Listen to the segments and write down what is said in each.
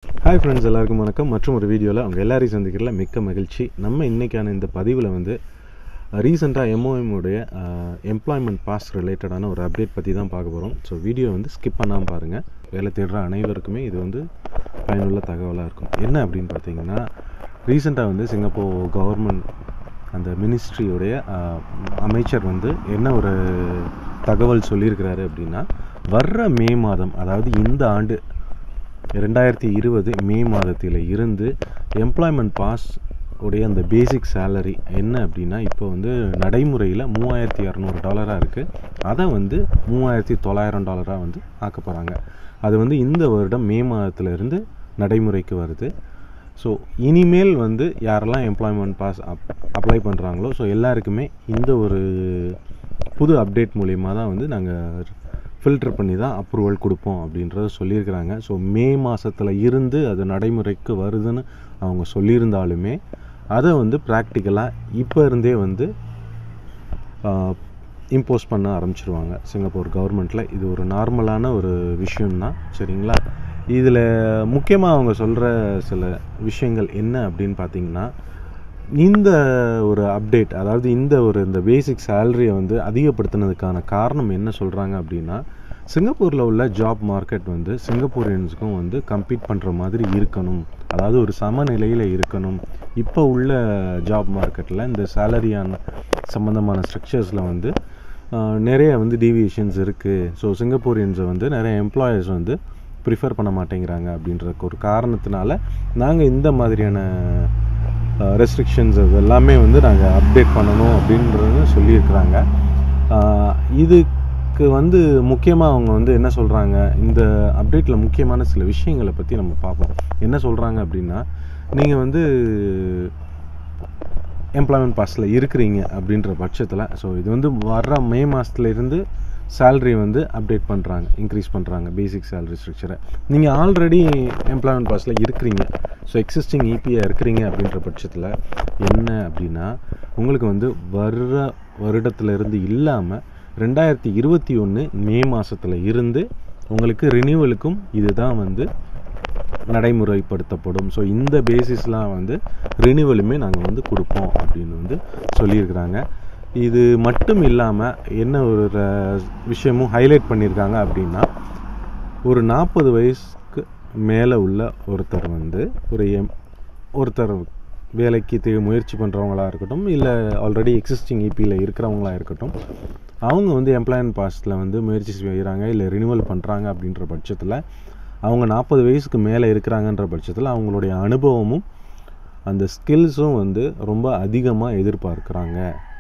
hi friends எல்லாருக்கும் வணக்கம் மற்றும் ஒரு வீடியோவில் அவங்க எல்லாரையும் சந்திக்கிறதுல மிக்க மகிழ்ச்சி நம்ம இன்றைக்கான இந்த பதிவில் வந்து ரீசெண்டாக எம்ஓஎம் உடைய எம்ப்ளாய்மெண்ட் பாஸ் ரிலேட்டடான ஒரு அப்டேட் பற்றி தான் பார்க்க போகிறோம் ஸோ வீடியோ வந்து ஸ்கிப் பண்ணாமல் பாருங்கள் வேலை தேடுற அனைவருக்குமே இது வந்து பயனுள்ள தகவலாக இருக்கும் என்ன அப்படின்னு பார்த்தீங்கன்னா ரீசெண்டாக வந்து சிங்கப்பூர் கவர்மெண்ட் அந்த மினிஸ்ட்ரியுடைய அமைச்சர் வந்து என்ன ஒரு தகவல் சொல்லியிருக்கிறாரு அப்படின்னா வர்ற மே மாதம் அதாவது இந்த ஆண்டு ரெண்டாயிரத்தி இருபது மே மாதத்தில் இருந்து எம்ப்ளாய்மெண்ட் பாஸ் உடைய அந்த பேசிக் சேலரி என்ன அப்படின்னா இப்போ வந்து நடைமுறையில் மூவாயிரத்தி இரநூறு டாலராக இருக்குது அதை வந்து மூவாயிரத்தி தொள்ளாயிரம் டாலராக வந்து ஆக்க போகிறாங்க அது வந்து இந்த வருடம் மே மாதத்துலேருந்து நடைமுறைக்கு வருது ஸோ இனிமேல் வந்து யாரெல்லாம் எம்ப்ளாய்மெண்ட் பாஸ் அப் அப்ளை பண்ணுறாங்களோ ஸோ எல்லாருக்குமே இந்த ஒரு புது அப்டேட் மூலிமா தான் வந்து நாங்கள் ஃபில்டர் பண்ணி தான் அப்ரூவல் கொடுப்போம் அப்படின்றத சொல்லியிருக்கிறாங்க ஸோ மே மாதத்தில் இருந்து அது நடைமுறைக்கு வருதுன்னு அவங்க சொல்லியிருந்தாலுமே அதை வந்து ப்ராக்டிக்கலாக இப்போ இருந்தே வந்து இம்போஸ் பண்ண ஆரம்பிச்சிருவாங்க சிங்கப்பூர் கவர்மெண்ட்டில் இது ஒரு நார்மலான ஒரு விஷயம்தான் சரிங்களா இதில் முக்கியமாக அவங்க சொல்கிற சில விஷயங்கள் என்ன அப்படின்னு பார்த்தீங்கன்னா இந்த ஒரு அப்டேட் அதாவது இந்த ஒரு இந்த பேசிக் சேலரியை வந்து அதிகப்படுத்தினதுக்கான காரணம் என்ன சொல்கிறாங்க அப்படின்னா சிங்கப்பூரில் உள்ள ஜாப் மார்க்கெட் வந்து சிங்கப்பூரியன்ஸுக்கும் வந்து கம்பீட் பண்ணுற மாதிரி இருக்கணும் அதாவது ஒரு சமநிலையில் இருக்கணும் இப்போ உள்ள ஜாப் மார்க்கெட்டில் இந்த சேலரியான சம்மந்தமான ஸ்ட்ரக்சர்ஸில் வந்து நிறைய வந்து டீவியேஷன்ஸ் இருக்குது ஸோ சிங்கப்பூரியன்ஸை வந்து நிறைய எம்ப்ளாயர்ஸ் வந்து ப்ரிஃபர் பண்ண மாட்டேங்கிறாங்க அப்படின்ற ஒரு காரணத்தினால நாங்கள் இந்த மாதிரியான ரெஸ்ட்ரிக்ஷன்ஸ் அது எல்லாமே வந்து நாங்கள் அப்டேட் பண்ணணும் அப்படின்றது சொல்லியிருக்கிறாங்க இதுக்கு வந்து முக்கியமாக அவங்க வந்து என்ன சொல்கிறாங்க இந்த அப்டேட்டில் முக்கியமான சில விஷயங்களை பற்றி நம்ம பார்ப்போம் என்ன சொல்கிறாங்க அப்படின்னா நீங்கள் வந்து எம்ப்ளாய்மெண்ட் பாஸில் இருக்கிறீங்க அப்படின்ற பட்சத்தில் ஸோ இது வந்து வர்ற மே மாதத்துலேருந்து சேல்ரி வந்து அப்டேட் பண்ணுறாங்க இன்க்ரீஸ் பண்ணுறாங்க பேசிக் சேலரி ஸ்ட்ரக்சரை நீங்கள் ஆல்ரெடி எம்ப்ளாய்மெண்ட் பாஸில் இருக்கிறீங்க ஸோ எக்ஸிஸ்டிங் இபியாக இருக்கிறீங்க அப்படின்ற பட்சத்தில் என்ன அப்படின்னா உங்களுக்கு வந்து வர்ற வருடத்துலேருந்து இல்லாமல் ரெண்டாயிரத்தி இருபத்தி ஒன்று மே மாதத்தில் இருந்து உங்களுக்கு ரினியூவலுக்கும் இதுதான் வந்து நடைமுறைப்படுத்தப்படும் ஸோ இந்த பேசிஸ்லாம் வந்து ரினியூவலுமே நாங்கள் வந்து கொடுப்போம் அப்படின்னு வந்து சொல்லியிருக்கிறாங்க இது மட்டும் இல்லாமல் என்ன ஒரு விஷயமும் ஹைலைட் பண்ணியிருக்காங்க அப்படின்னா ஒரு நாற்பது வயசுக்கு மேலே உள்ள ஒருத்தர் வந்து ஒரு எம் ஒருத்தர் வேலைக்கு தே முயற்சி பண்ணுறவங்களா இருக்கட்டும் இல்லை ஆல்ரெடி எக்ஸிஸ்டிங் இபியில் இருக்கிறவங்களா இருக்கட்டும் அவங்க வந்து எம்ப்ளாய்மெண்ட் பாஸ்ட்டில் வந்து முயற்சி செய்கிறாங்க இல்லை ரினியூவல் பண்ணுறாங்க அப்படின்ற பட்சத்தில் அவங்க நாற்பது வயசுக்கு மேலே இருக்கிறாங்கன்ற பட்சத்தில் அவங்களுடைய அனுபவமும் அந்த ஸ்கில்ஸும் வந்து ரொம்ப அதிகமாக எதிர்பார்க்குறாங்க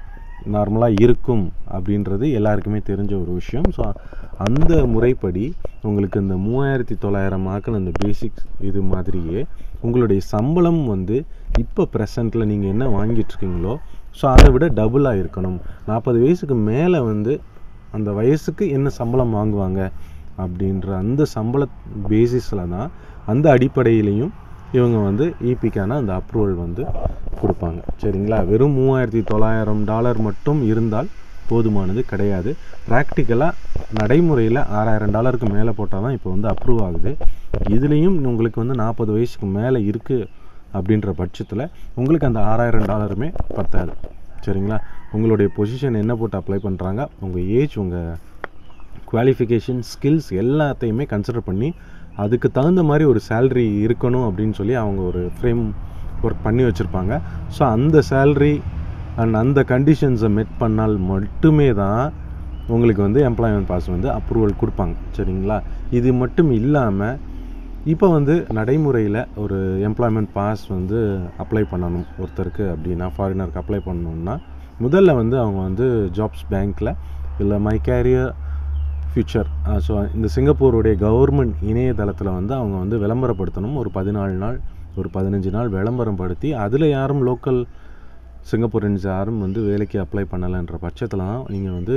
நார்மலாக இருக்கும் அப்படின்றது எல்லாருக்குமே தெரிஞ்ச ஒரு விஷயம் ஸோ அந்த முறைப்படி உங்களுக்கு இந்த மூவாயிரத்தி தொள்ளாயிரம் ஆக்கின அந்த பேசிக்ஸ் இது மாதிரியே உங்களுடைய சம்பளம் வந்து இப்போ ப்ரெசண்ட்டில் நீங்கள் என்ன வாங்கிட்டுருக்கீங்களோ ஸோ அதை விட டபுளாக இருக்கணும் நாற்பது வயசுக்கு மேலே வந்து அந்த வயசுக்கு என்ன சம்பளம் வாங்குவாங்க அப்படின்ற அந்த சம்பள பேசிஸில் தான் அந்த அடிப்படையிலையும் இவங்க வந்து இபிக்கான அந்த அப்ரூவல் வந்து கொடுப்பாங்க சரிங்களா வெறும் மூவாயிரத்தி தொள்ளாயிரம் டாலர் மட்டும் இருந்தால் போதுமானது கிடையாது ப்ராக்டிக்கலாக நடைமுறையில் ஆறாயிரம் டாலருக்கு மேலே போட்டால் தான் இப்போ வந்து அப்ரூவ் ஆகுது இதுலேயும் உங்களுக்கு வந்து நாற்பது வயசுக்கு மேலே இருக்குது அப்படின்ற பட்சத்தில் உங்களுக்கு அந்த ஆறாயிரம் டாலருமே பத்தாது சரிங்களா உங்களுடைய பொசிஷன் என்ன போட்டு அப்ளை பண்ணுறாங்க உங்கள் ஏஜ் உங்கள் குவாலிஃபிகேஷன் ஸ்கில்ஸ் எல்லாத்தையுமே கன்சிடர் பண்ணி அதுக்கு தகுந்த மாதிரி ஒரு சேல்ரி இருக்கணும் அப்படின்னு சொல்லி அவங்க ஒரு ஃப்ரேம் ஒர்க் பண்ணி வச்சுருப்பாங்க ஸோ அந்த சேல்ரி அண்ட் அந்த கண்டிஷன்ஸை மெட் பண்ணால் மட்டுமே தான் உங்களுக்கு வந்து எம்ப்ளாய்மெண்ட் பாஸ் வந்து அப்ரூவல் கொடுப்பாங்க சரிங்களா இது மட்டும் இல்லாமல் இப்போ வந்து நடைமுறையில் ஒரு எம்ப்ளாய்மெண்ட் பாஸ் வந்து அப்ளை பண்ணணும் ஒருத்தருக்கு அப்படின்னா ஃபாரினருக்கு அப்ளை பண்ணணுன்னா முதல்ல வந்து அவங்க வந்து ஜாப்ஸ் பேங்க்கில் இல்லை மை கேரியர் ஃப்யூச்சர் ஸோ இந்த சிங்கப்பூருடைய கவர்மெண்ட் இணையதளத்தில் வந்து அவங்க வந்து விளம்பரப்படுத்தணும் ஒரு பதினாலு நாள் ஒரு பதினஞ்சு நாள் விளம்பரம் படுத்தி அதில் யாரும் லோக்கல் சிங்கப்பூரியன்ஸ் யாரும் வந்து வேலைக்கு அப்ளை பண்ணலைன்ற பட்சத்தில் தான் நீங்கள் வந்து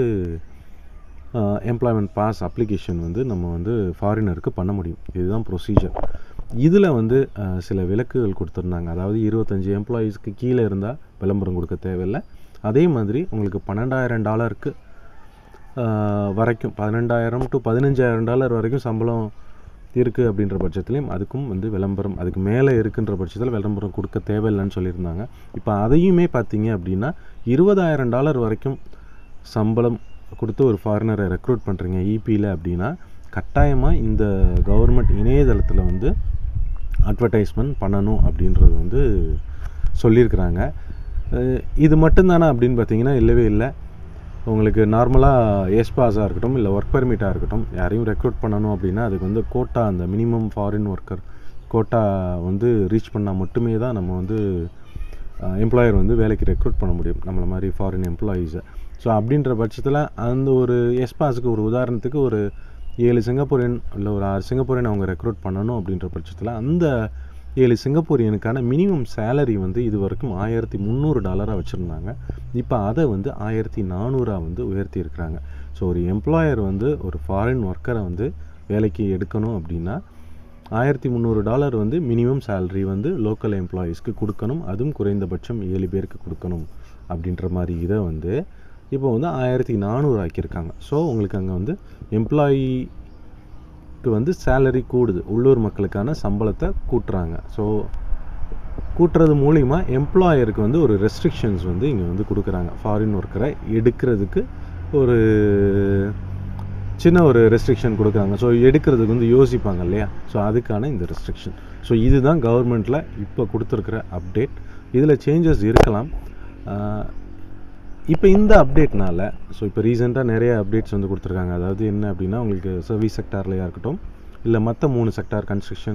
எம்ப்ளாய்மெண்ட் பாஸ் அப்ளிகேஷன் வந்து நம்ம வந்து ஃபாரினருக்கு பண்ண முடியும் இதுதான் ப்ரொசீஜர் இதில் வந்து சில விலக்குகள் கொடுத்துருந்தாங்க அதாவது இருபத்தஞ்சி எம்ப்ளாயீஸ்க்கு கீழே இருந்தால் விளம்பரம் கொடுக்க தேவையில்லை அதே மாதிரி உங்களுக்கு பன்னெண்டாயிரம் டாலருக்கு வரைக்கும் பன்னெண்டாயிரம் டு பதினஞ்சாயிரம் டாலர் வரைக்கும் சம்பளம் இருக்குது அப்படின்ற பட்சத்துலையும் அதுக்கும் வந்து விளம்பரம் அதுக்கு மேலே இருக்குன்ற பட்சத்தில் விளம்பரம் கொடுக்க தேவையில்லைன்னு சொல்லியிருந்தாங்க இப்போ அதையுமே பார்த்தீங்க அப்படின்னா இருபதாயிரம் டாலர் வரைக்கும் சம்பளம் கொடுத்து ஒரு ஃபாரினரை ரெக்ரூட் பண்ணுறீங்க இபியில் அப்படின்னா கட்டாயமாக இந்த கவர்மெண்ட் இணையதளத்தில் வந்து அட்வர்டைஸ்மெண்ட் பண்ணணும் அப்படின்றது வந்து சொல்லியிருக்கிறாங்க அஹ் இது மட்டும்தானா அப்படின்னு பார்த்தீங்கன்னா இல்லவே இல்லை உங்களுக்கு நார்மலாக எஸ்பாஸாக இருக்கட்டும் இல்லை ஒர்க் பெர்மிட்டாக இருக்கட்டும் யாரையும் ரெக்ரூட் பண்ணணும் அப்படின்னா அதுக்கு வந்து கோட்டா அந்த மினிமம் ஃபாரின் ஒர்க்கர் கோட்டா வந்து ரீச் பண்ணால் மட்டுமே தான் நம்ம வந்து எம்ப்ளாயர் வந்து வேலைக்கு ரெக்ரூட் பண்ண முடியும் நம்மள மாதிரி ஃபாரின் எம்ப்ளாயீஸை ஸோ அப்படின்ற பட்சத்தில் அந்த ஒரு எஸ்பாஸுக்கு ஒரு உதாரணத்துக்கு ஒரு ஏழு சிங்கப்பூரியன் இல்லை ஒரு ஆறு சிங்கப்பூரியன் அவங்க ரெக்ரூட் பண்ணணும் அப்படின்ற பட்சத்தில் அந்த ஏழு சிங்கப்பூரியனுக்கான மினிமம் சேலரி வந்து இது வரைக்கும் ஆயிரத்தி முந்நூறு டாலராக வச்சுருந்தாங்க இப்போ அதை வந்து ஆயிரத்தி நானூறாக வந்து உயர்த்தி இருக்கிறாங்க ஸோ ஒரு எம்ப்ளாயர் வந்து ஒரு ஃபாரின் ஒர்க்கரை வந்து வேலைக்கு எடுக்கணும் அப்படின்னா ஆயிரத்தி முந்நூறு டாலர் வந்து மினிமம் சேலரி வந்து லோக்கல் எம்ப்ளாயீஸ்க்கு கொடுக்கணும் அதுவும் குறைந்தபட்சம் ஏழு பேருக்கு கொடுக்கணும் அப்படின்ற மாதிரி இதை வந்து இப்போ வந்து ஆயிரத்தி நானூறு ஆக்கியிருக்காங்க ஸோ உங்களுக்கு அங்கே வந்து எம்ப்ளாயிக்கு வந்து சேலரி கூடுது உள்ளூர் மக்களுக்கான சம்பளத்தை கூட்டுறாங்க ஸோ கூட்டுறது மூலிமா எம்ப்ளாயருக்கு வந்து ஒரு ரெஸ்ட்ரிக்ஷன்ஸ் வந்து இங்கே வந்து கொடுக்குறாங்க ஃபாரின் ஒர்க்கரை எடுக்கிறதுக்கு ஒரு சின்ன ஒரு ரெஸ்ட்ரிக்ஷன் கொடுக்குறாங்க ஸோ எடுக்கிறதுக்கு வந்து யோசிப்பாங்க இல்லையா ஸோ அதுக்கான இந்த ரெஸ்ட்ரிக்ஷன் ஸோ இதுதான் கவர்மெண்ட்டில் இப்போ கொடுத்துருக்குற அப்டேட் இதில் சேஞ்சஸ் இருக்கலாம் இப்போ இந்த அப்டேட்னால ஸோ இப்போ ரீசெண்டாக நிறைய அப்டேட்ஸ் வந்து கொடுத்துருக்காங்க அதாவது என்ன அப்படின்னா உங்களுக்கு சர்வீஸ் செக்டார்லையாக இருக்கட்டும் இல்லை மற்ற மூணு sector construction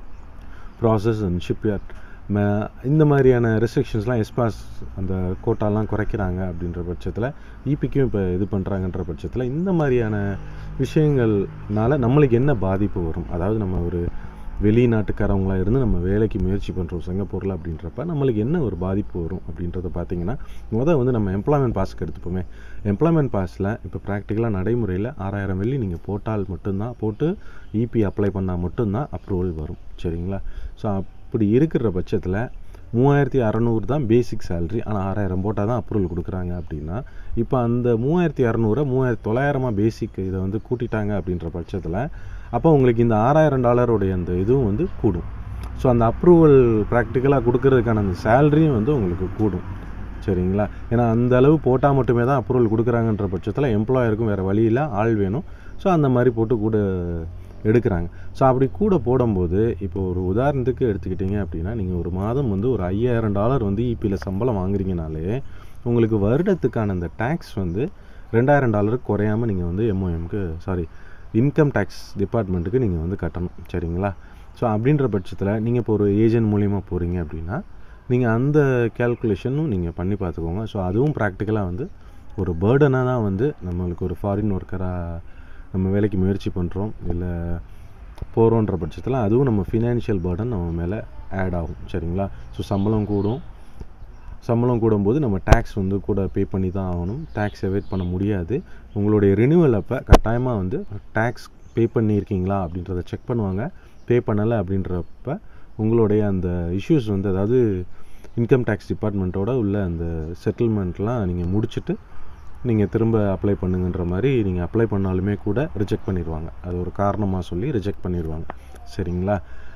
process and shipyard இந்த மாதிரியான ரெஸ்ட்ரிக்ஷன்ஸ்லாம் எஸ்பாஸ் அந்த கோட்டாலாம் குறைக்கிறாங்க அப்படின்ற பட்சத்தில் இபிக்கும் இப்போ இது பண்ணுறாங்கன்ற பட்சத்தில் இந்த மாதிரியான விஷயங்கள்னால நம்மளுக்கு என்ன பாதிப்பு வரும் அதாவது நம்ம ஒரு வெளிநாட்டுக்காரவங்களா இருந்து நம்ம வேலைக்கு முயற்சி பண்ணுறோம் சிங்கப்பூரில் அப்படின்றப்ப நம்மளுக்கு என்ன ஒரு பாதிப்பு வரும் அப்படின்றத பார்த்தீங்கன்னா முதல் வந்து நம்ம எம்ப்ளாய்மெண்ட் பாஸ்க்கு எடுத்துப்போமே எம்ப்ளாய்மெண்ட் பாஸில் இப்போ ப்ராக்டிக்கலாக நடைமுறையில் ஆறாயிரம் வெள்ளி நீங்கள் போட்டால் மட்டும்தான் போட்டு இபி அப்ளை பண்ணால் மட்டும்தான் அப்ரூவல் வரும் சரிங்களா ஸோ அப்படி இருக்கிற பட்சத்தில் மூவாயிரத்தி அறநூறு தான் பேசிக் சேலரி ஆனால் ஆறாயிரம் போட்டால் தான் அப்ரூவல் கொடுக்குறாங்க அப்படின்னா இப்போ அந்த மூவாயிரத்தி அறநூறை மூவாயிரத்தி தொள்ளாயிரமாக பேசிக் இதை வந்து கூட்டிட்டாங்க அப்படின்ற பட்சத்தில் அப்போ உங்களுக்கு இந்த ஆறாயிரம் டாலருடைய அந்த இதுவும் வந்து கூடும் ஸோ அந்த அப்ரூவல் ப்ராக்டிக்கலாக கொடுக்கறதுக்கான அந்த சேலரியும் வந்து உங்களுக்கு கூடும் சரிங்களா ஏன்னா அந்த அளவு போட்டால் மட்டுமே தான் அப்ரூவல் கொடுக்குறாங்கன்ற பட்சத்தில் எம்ப்ளாயருக்கும் வேறு வழியில் ஆள் வேணும் ஸோ அந்த மாதிரி போட்டு கூட எடுக்கிறாங்க ஸோ அப்படி கூட போடும்போது இப்போ ஒரு உதாரணத்துக்கு எடுத்துக்கிட்டிங்க அப்படின்னா நீங்கள் ஒரு மாதம் வந்து ஒரு ஐயாயிரம் டாலர் வந்து இபியில் சம்பளம் வாங்குறீங்கனாலே உங்களுக்கு வருடத்துக்கான அந்த டேக்ஸ் வந்து ரெண்டாயிரம் டாலருக்கு குறையாமல் நீங்கள் வந்து எம்ஓஎம்க்கு சாரி இன்கம் டேக்ஸ் டிபார்ட்மெண்ட்டுக்கு நீங்கள் வந்து கட்டணும் சரிங்களா ஸோ அப்படின்ற பட்சத்தில் நீங்கள் இப்போ ஒரு ஏஜென்ட் மூலியமாக போகிறீங்க அப்படின்னா நீங்கள் அந்த கேல்குலேஷனும் நீங்கள் பண்ணி பார்த்துக்கோங்க ஸோ அதுவும் ப்ராக்டிக்கலாக வந்து ஒரு பேர்டனாக தான் வந்து நம்மளுக்கு ஒரு ஃபாரின் ஒர்க்கராக நம்ம வேலைக்கு முயற்சி பண்ணுறோம் இல்லை போகிறோன்ற பட்சத்தில் அதுவும் நம்ம ஃபினான்ஷியல் பேர்டன் நம்ம மேலே ஆட் ஆகும் சரிங்களா ஸோ சம்பளம் கூடும் சம்பளம் கூடும்போது நம்ம டேக்ஸ் வந்து கூட பே பண்ணி தான் ஆகணும் டேக்ஸ் எவைட் பண்ண முடியாது உங்களுடைய ரினிவல் அப்போ கட்டாயமாக வந்து டேக்ஸ் பே பண்ணியிருக்கீங்களா அப்படின்றத செக் பண்ணுவாங்க பே பண்ணலை அப்படின்றப்ப உங்களுடைய அந்த இஷ்யூஸ் வந்து அதாவது இன்கம் டேக்ஸ் டிபார்ட்மெண்ட்டோட உள்ள அந்த செட்டில்மெண்ட்லாம் நீங்கள் முடிச்சுட்டு நீங்கள் திரும்ப அப்ளை பண்ணுங்கன்ற மாதிரி நீங்கள் அப்ளை பண்ணாலுமே கூட ரிஜெக்ட் பண்ணிடுவாங்க அது ஒரு காரணமாக சொல்லி ரிஜெக்ட் பண்ணிடுவாங்க சரிங்களா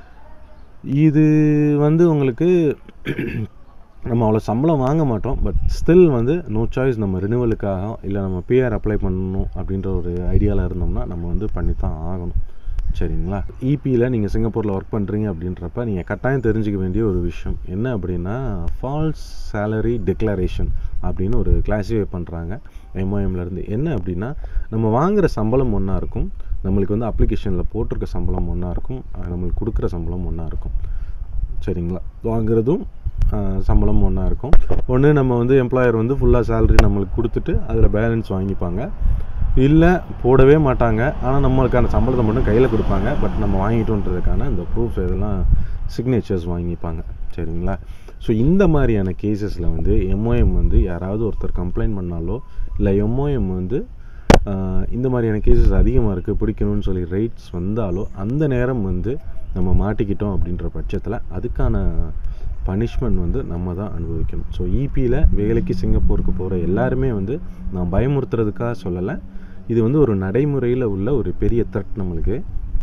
இது வந்து உங்களுக்கு நம்ம அவ்வளோ சம்பளம் வாங்க மாட்டோம் பட் ஸ்டில் வந்து நோ சாய்ஸ் நம்ம ரினிவலுக்காக இல்லை நம்ம பிஆர் அப்ளை பண்ணணும் அப்படின்ற ஒரு ஐடியாவில் இருந்தோம்னா நம்ம வந்து பண்ணித்தான் ஆகணும் சரிங்களா இபியில் நீங்கள் சிங்கப்பூரில் ஒர்க் பண்ணுறீங்க அப்படின்றப்ப நீங்கள் கட்டாயம் தெரிஞ்சுக்க வேண்டிய ஒரு விஷயம் என்ன அப்படின்னா ஃபால்ஸ் சேலரி டிக்ளரேஷன் அப்படின்னு ஒரு கிளாஸிஃபை பண்ணுறாங்க எம்ஓஎம்லேருந்து என்ன அப்படின்னா நம்ம வாங்குகிற சம்பளம் ஒன்றா இருக்கும் நம்மளுக்கு வந்து அப்ளிகேஷனில் போட்டிருக்க சம்பளம் ஒன்றா இருக்கும் நம்மளுக்கு கொடுக்குற சம்பளம் ஒன்றா இருக்கும் சரிங்களா வாங்குறதும் சம்பளம் ஒன்றா இருக்கும் ஒன்று நம்ம வந்து எம்ப்ளாயர் வந்து ஃபுல்லாக சேலரி நம்மளுக்கு கொடுத்துட்டு அதில் பேலன்ஸ் வாங்கிப்பாங்க இல்லை போடவே மாட்டாங்க ஆனால் நம்மளுக்கான சம்பளத்தை மட்டும் கையில் கொடுப்பாங்க பட் நம்ம வாங்கிட்டோன்றதுக்கான இந்த ப்ரூஃப்ஸ் இதெல்லாம் சிக்னேச்சர்ஸ் வாங்கிப்பாங்க சரிங்களா ஸோ இந்த மாதிரியான கேசஸில் வந்து எம்ஓஎம் வந்து யாராவது ஒருத்தர் கம்ப்ளைண்ட் பண்ணாலோ இல்லை எம்ஓஎம் வந்து இந்த மாதிரியான கேசஸ் அதிகமாக இருக்குது பிடிக்கணும்னு சொல்லி ரைட்ஸ் வந்தாலோ அந்த நேரம் வந்து நம்ம மாட்டிக்கிட்டோம் அப்படின்ற பட்சத்தில் அதுக்கான பனிஷ்மெண்ட் வந்து நம்ம தான் அனுபவிக்கணும் ஸோ இபியில் வேலைக்கு சிங்கப்பூருக்கு போகிற எல்லாருமே வந்து நான் பயமுறுத்துறதுக்காக சொல்லலை இது வந்து ஒரு நடைமுறையில் உள்ள ஒரு பெரிய த்ரெட் நம்மளுக்கு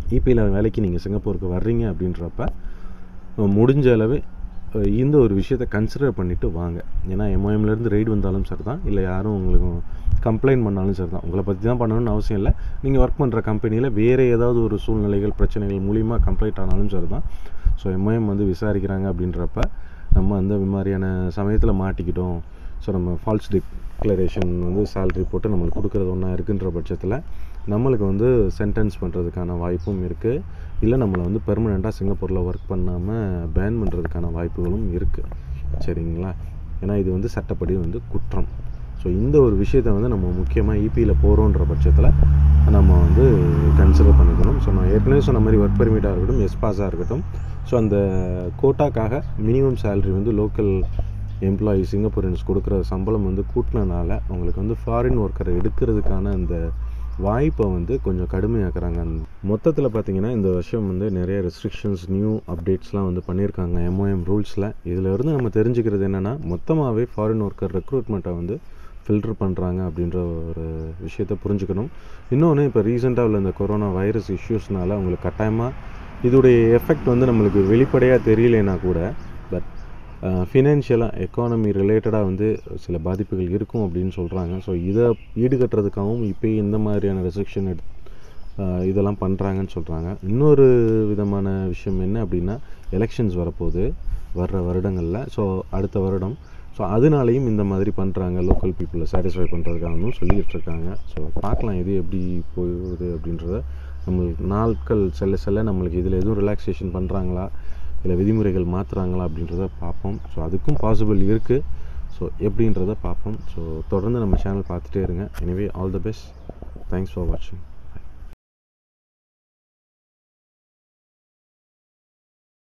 இபியில் வேலைக்கு நீங்கள் சிங்கப்பூருக்கு வர்றீங்க அப்படின்றப்ப அஹ், முடிஞ்ச அளவு அஹ், இந்த ஒரு விஷயத்தை கன்சிடர் பண்ணிவிட்டு வாங்க ஏன்னா எம்ஓஎம்லேருந்து ரைடு வந்தாலும் சரி தான் இல்லை யாரும் உங்களுக்கு கம்ப்ளைண்ட் பண்ணாலும் சரி தான் உங்களை பற்றி தான் பண்ணணும்னு அவசியம் இல்லை நீங்கள் ஒர்க் பண்ணுற கம்பெனியில் வேறு ஏதாவது ஒரு சூழ்நிலைகள் பிரச்சனைகள் மூலிமா கம்ப்ளைண்ட் ஆனாலும் சரி தான் ஸோ எம்ஓஎம் வந்து விசாரிக்கிறாங்க அப்படின்றப்ப நம்ம அந்த மாதிரியான சமயத்தில் மாட்டிக்கிட்டோம் ஸோ நம்ம ஃபால்ஸ் டிக்ளரேஷன் வந்து சேலரி போட்டு நம்மளுக்கு கொடுக்குறது ஒன்றா இருக்குன்ற பட்சத்தில் நம்மளுக்கு வந்து சென்டென்ஸ் பண்ணுறதுக்கான வாய்ப்பும் இருக்குது இல்லை நம்மளை வந்து பெர்மனெண்ட்டாக சிங்கப்பூரில் ஒர்க் பண்ணாமல் பேன் பண்ணுறதுக்கான வாய்ப்புகளும் இருக்குது சரிங்களா ஏன்னா இது வந்து சட்டப்படி வந்து குற்றம் ஸோ இந்த ஒரு விஷயத்தை வந்து நம்ம முக்கியமாக இபியில் போகிறோன்ற பட்சத்தில் நம்ம வந்து கன்சிடர் பண்ணிக்கணும் ஸோ நான் ஏற்கனவே சொன்ன மாதிரி ஒர்க் பெர்மிட்டாக இருக்கட்டும் எஸ்பாஸாக இருக்கட்டும் ஸோ அந்த கோட்டாக்காக மினிமம் சேலரி வந்து லோக்கல் எம்ப்ளாயி சிங்கப்பூரியன்ஸ் கொடுக்குற சம்பளம் வந்து கூட்டினனால அவங்களுக்கு வந்து ஃபாரின் ஒர்க்கரை எடுக்கிறதுக்கான அந்த வாய்ப்பை வந்து கொஞ்சம் கடுமையாக்குறாங்க மொத்தத்தில் பார்த்தீங்கன்னா இந்த வருஷம் வந்து நிறைய ரெஸ்ட்ரிக்ஷன்ஸ் நியூ அப்டேட்ஸ்லாம் வந்து பண்ணியிருக்காங்க எம்ஓஎம் ரூல்ஸில் இதில் இருந்து நம்ம தெரிஞ்சுக்கிறது என்னென்னா மொத்தமாகவே ஃபாரின் ஒர்க்கர் ரெக்ரூட்மெண்ட்டை வந்து ஃபில்டர் பண்ணுறாங்க அப்படின்ற ஒரு விஷயத்தை புரிஞ்சுக்கணும் இன்னொன்று இப்போ ரீசெண்டாக உள்ள இந்த கொரோனா வைரஸ் இஷ்யூஸ்னால அவங்களுக்கு கட்டாயமாக இதோடைய எஃபெக்ட் வந்து நம்மளுக்கு வெளிப்படையாக தெரியலைன்னா கூட பட் ஃபினான்ஷியலாக எக்கானமி ரிலேட்டடாக வந்து சில பாதிப்புகள் இருக்கும் அப்படின்னு சொல்கிறாங்க ஸோ இதை ஈடுகட்டுறதுக்காகவும் இப்போ இந்த மாதிரியான ரெஸ்ட்ரிக்ஷன் எடு ஆஹ் இதெல்லாம் பண்ணுறாங்கன்னு சொல்கிறாங்க இன்னொரு விதமான விஷயம் என்ன அப்படின்னா எலெக்ஷன்ஸ் வரப்போகுது வர்ற வருடங்களில் ஸோ அடுத்த வருடம் ஸோ அதனாலையும் இந்த மாதிரி பண்ணுறாங்க லோக்கல் பீப்புளை சாட்டிஸ்ஃபை பண்ணுறதுக்காகவும் சொல்லிகிட்டு இருக்காங்க ஸோ பார்க்கலாம் இது எப்படி போகுது அப்படின்றத நம்மளுக்கு நாட்கள் செல்ல செல்ல நம்மளுக்கு இதில் எதுவும் ரிலாக்ஸேஷன் பண்ணுறாங்களா இல்லை விதிமுறைகள் மாற்றுறாங்களா அப்படின்றத பார்ப்போம் ஸோ அதுக்கும் பாசிபிள் இருக்குது ஸோ எப்படின்றத பார்ப்போம் ஸோ தொடர்ந்து நம்ம சேனல் பார்த்துட்டே இருங்க எனவே all the best thanks for வாட்சிங்